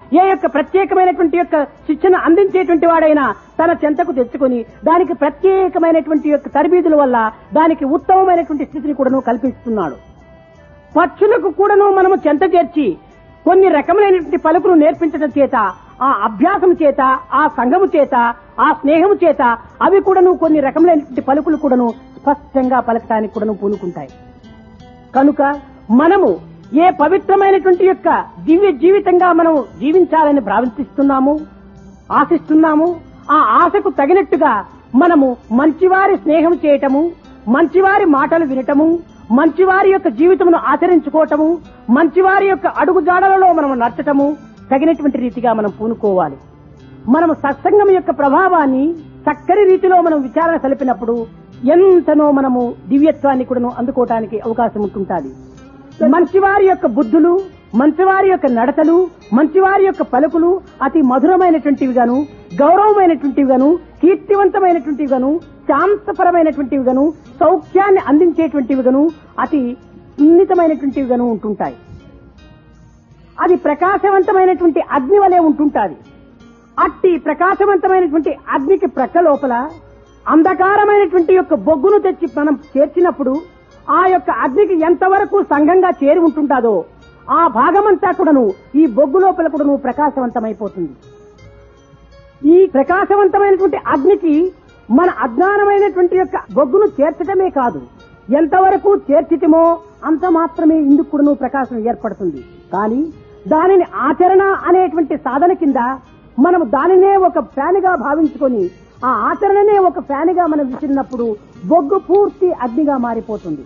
ఏ యొక్క ప్రత్యేకమైనటువంటి యొక్క శిక్షణ అందించేటువంటి వాడైనా తన చెంతకు తెచ్చుకొని దానికి ప్రత్యేకమైనటువంటి యొక్క తరబీదుల వల్ల దానికి ఉత్తమమైనటువంటి స్థితిని కూడాను కల్పిస్తున్నాడు పక్షులకు కూడాను మనము చెంత చేర్చి కొన్ని రకములైనటువంటి పలుకులు నేర్పించడం చేత ఆ అభ్యాసం చేత ఆ సంఘము చేత ఆ స్నేహము చేత అవి కూడాను కొన్ని రకములైనటువంటి పలుకులు కూడాను స్పష్టంగా పలకటానికి కూడాను పూనుకుంటాయి కనుక మనము ఏ పవిత్రమైనటువంటి యొక్క దివ్య జీవితంగా మనం జీవించాలని భావిస్తున్నాము ఆశిస్తున్నాము ఆ ఆశకు తగినట్టుగా మనము మంచివారి స్నేహం చేయటము మంచివారి మాటలు వినటము మంచివారి యొక్క జీవితమును ఆచరించుకోవటము మంచివారి యొక్క అడుగుజాడలలో మనం నచ్చటము తగినటువంటి రీతిగా మనం పూనుకోవాలి మనము సత్సంగం యొక్క ప్రభావాన్ని చక్కని రీతిలో మనం విచారణ సలిపినప్పుడు ఎంతనో మనము దివ్యత్వాన్ని కూడాను అందుకోవటానికి అవకాశం ఉంటుంటాది మంచివారి యొక్క బుద్ధులు మంచివారి యొక్క నడతలు మంచివారి యొక్క పలుకులు అతి మధురమైనటువంటివి గాను గౌరవమైనటువంటివి గాను కీర్తివంతమైనటువంటివి గాను శాంతపరమైనటువంటివి గాను సౌఖ్యాన్ని అందించేటువంటివి గాను అతి సున్నితమైనటువంటివి గాను ఉంటుంటాయి అది ప్రకాశవంతమైనటువంటి అగ్ని వలె ఉంటుంటాది అట్టి ప్రకాశవంతమైనటువంటి అగ్నికి ప్రక్క లోపల అంధకారమైనటువంటి యొక్క బొగ్గును తెచ్చి మనం చేర్చినప్పుడు ఆ యొక్క అగ్నికి ఎంతవరకు సంఘంగా చేరి ఉంటుంటాదో ఆ భాగమంతా కూడాను ఈ బొగ్గు లోపల కూడాను ప్రకాశవంతమైపోతుంది ఈ ప్రకాశవంతమైనటువంటి అగ్నికి మన అజ్ఞానమైనటువంటి యొక్క బొగ్గును చేర్చడమే కాదు ఎంతవరకు చేర్చితమో అంత మాత్రమే ఇందుకు కూడాను ప్రకాశం ఏర్పడుతుంది కానీ దానిని ఆచరణ అనేటువంటి సాధన కింద మనం దానినే ఒక ఫ్యాన్గా భావించుకొని ఆ ఆచరణనే ఒక ఫ్యాన్గా మనం విసిరినప్పుడు బొగ్గు పూర్తి అగ్నిగా మారిపోతుంది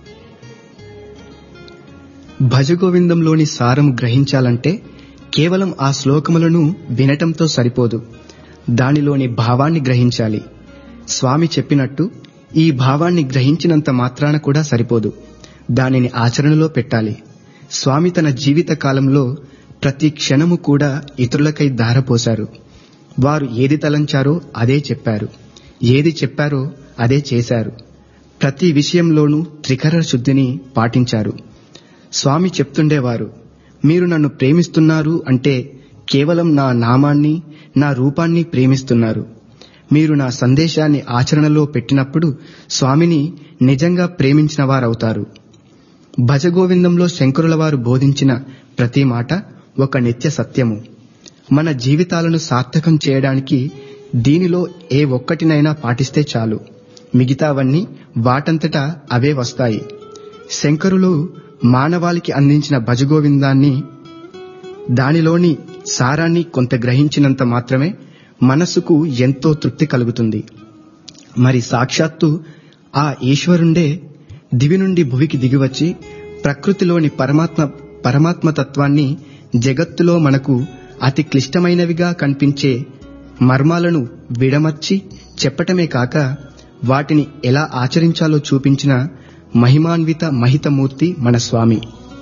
భజగోవిందంలోని సారం గ్రహించాలంటే కేవలం ఆ శ్లోకములను వినటంతో సరిపోదు దానిలోని భావాన్ని గ్రహించాలి స్వామి చెప్పినట్టు ఈ భావాన్ని గ్రహించినంత మాత్రాన కూడా సరిపోదు దానిని ఆచరణలో పెట్టాలి స్వామి తన జీవిత కాలంలో ప్రతి క్షణము కూడా ఇతరులకై ధారపోశారు వారు ఏది తలంచారో అదే చెప్పారు ఏది చెప్పారో అదే చేశారు ప్రతి విషయంలోనూ త్రికర శుద్ధిని పాటించారు స్వామి చెప్తుండేవారు మీరు నన్ను ప్రేమిస్తున్నారు అంటే కేవలం నా నామాన్ని నా రూపాన్ని ప్రేమిస్తున్నారు మీరు నా సందేశాన్ని ఆచరణలో పెట్టినప్పుడు స్వామిని నిజంగా ప్రేమించిన వారవుతారు భజగోవిందంలో శంకరుల వారు బోధించిన ప్రతి మాట ఒక నిత్య సత్యము మన జీవితాలను సార్థకం చేయడానికి దీనిలో ఏ ఒక్కటినైనా పాటిస్తే చాలు మిగతావన్నీ వాటంతటా అవే వస్తాయి శంకరులు మానవాళికి అందించిన భజగోవిందాన్ని దానిలోని సారాన్ని కొంత గ్రహించినంత మాత్రమే మనస్సుకు ఎంతో తృప్తి కలుగుతుంది మరి సాక్షాత్తు ఆ ఈశ్వరుండే దివి నుండి భువికి దిగివచ్చి ప్రకృతిలోని పరమాత్మ పరమాత్మ తత్వాన్ని జగత్తులో మనకు అతి క్లిష్టమైనవిగా కనిపించే మర్మాలను విడమర్చి చెప్పటమే కాక వాటిని ఎలా ఆచరించాలో చూపించిన మహిమాన్విత మహితమూర్తి మన స్వామి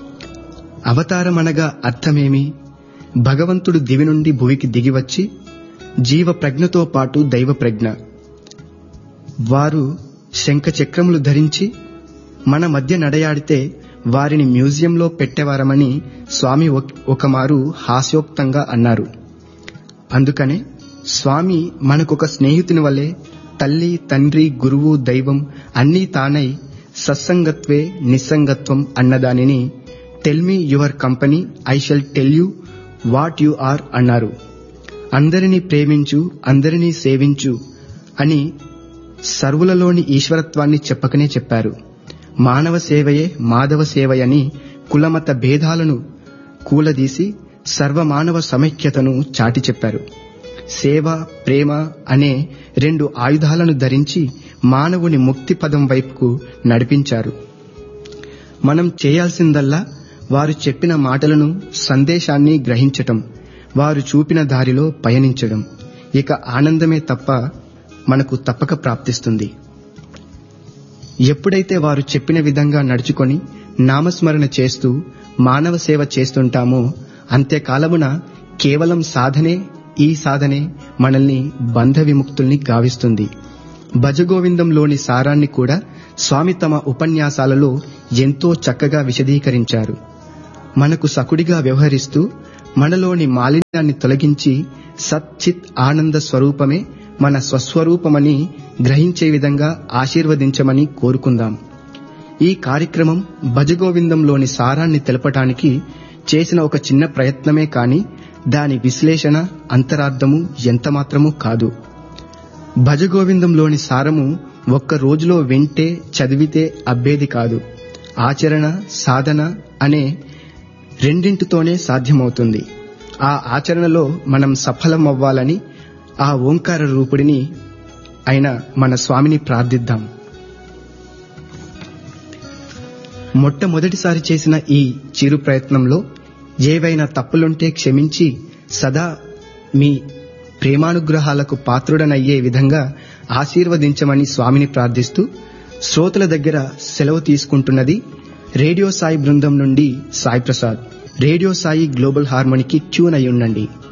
అవతారమనగా అర్థమేమి భగవంతుడు దివి నుండి భువికి దిగివచ్చి జీవ ప్రజ్ఞతో పాటు దైవ ప్రజ్ఞ వారు శంఖ చక్రములు ధరించి మన మధ్య నడయాడితే వారిని మ్యూజియంలో పెట్టేవారమని స్వామి ఒకమారు హాస్యోక్తంగా అన్నారు అందుకనే స్వామి మనకొక స్నేహితుని వల్లే తల్లి తండ్రి గురువు దైవం అన్నీ తానై సత్సంగత్వే నిస్సంగత్వం అన్నదానిని tell me your company I shall tell you what you are అన్నారు అందరినీ ప్రేమించు అందరినీ సేవించు అని సర్వులలోని ఈశ్వరత్వాన్ని చెప్పకనే చెప్పారు మానవ సేవయే మాధవ సేవయని కులమత భేదాలను కూలదీసి సర్వమానవ సమైక్యతను చాటి చెప్పారు సేవ ప్రేమ అనే రెండు ఆయుధాలను ధరించి మానవుని ముక్తి పదం వైపుకు నడిపించారు మనం చేయాల్సిందల్లా వారు చెప్పిన మాటలను సందేశాన్ని గ్రహించటం వారు చూపిన దారిలో పయనించడం ఇక ఆనందమే తప్ప మనకు తప్పక ప్రాప్తిస్తుంది ఎప్పుడైతే వారు చెప్పిన విధంగా నడుచుకొని నామస్మరణ చేస్తూ మానవ సేవ చేస్తుంటామో అంత్యకాలమున కేవలం సాధనే ఈ సాధనే మనల్ని బంధ విముక్తుల్ని గావిస్తుంది భజగోవిందంలోని సారాన్ని కూడా స్వామి తమ ఉపన్యాసాలలో ఎంతో చక్కగా విశదీకరించారు మనకు సకుడిగా వ్యవహరిస్తూ మనలోని మాలిన్యాన్ని తొలగించి సచ్చిత్ ఆనంద స్వరూపమే మన స్వస్వరూపమని గ్రహించే విధంగా ఆశీర్వదించమని కోరుకుందాం ఈ కార్యక్రమం భజగోవిందంలోని సారాన్ని తెలపటానికి చేసిన ఒక చిన్న ప్రయత్నమే కాని దాని విశ్లేషణ అంతరార్థము ఎంతమాత్రమూ కాదు భజగోవిందంలోని సారము ఒక్క రోజులో వింటే చదివితే అబ్బేది కాదు ఆచరణ సాధన అనే రెండింటితోనే సాధ్యమవుతుంది ఆ ఆచరణలో మనం సఫలమవ్వాలని ఆ ఓంకార రూపుడిని అయిన మన స్వామిని ప్రార్థిద్దాం మొట్టమొదటిసారి చేసిన ఈ చిరు ప్రయత్నంలో ఏవైనా తప్పులుంటే క్షమించి సదా మీ ప్రేమానుగ్రహాలకు పాత్రుడనయ్యే విధంగా ఆశీర్వదించమని స్వామిని ప్రార్థిస్తూ శ్రోతల దగ్గర సెలవు తీసుకుంటున్నది రేడియో సాయి బృందం నుండి సాయి ప్రసాద్ రేడియో సాయి గ్లోబల్ హార్మోనికి ట్యూన్ అయి ఉండండి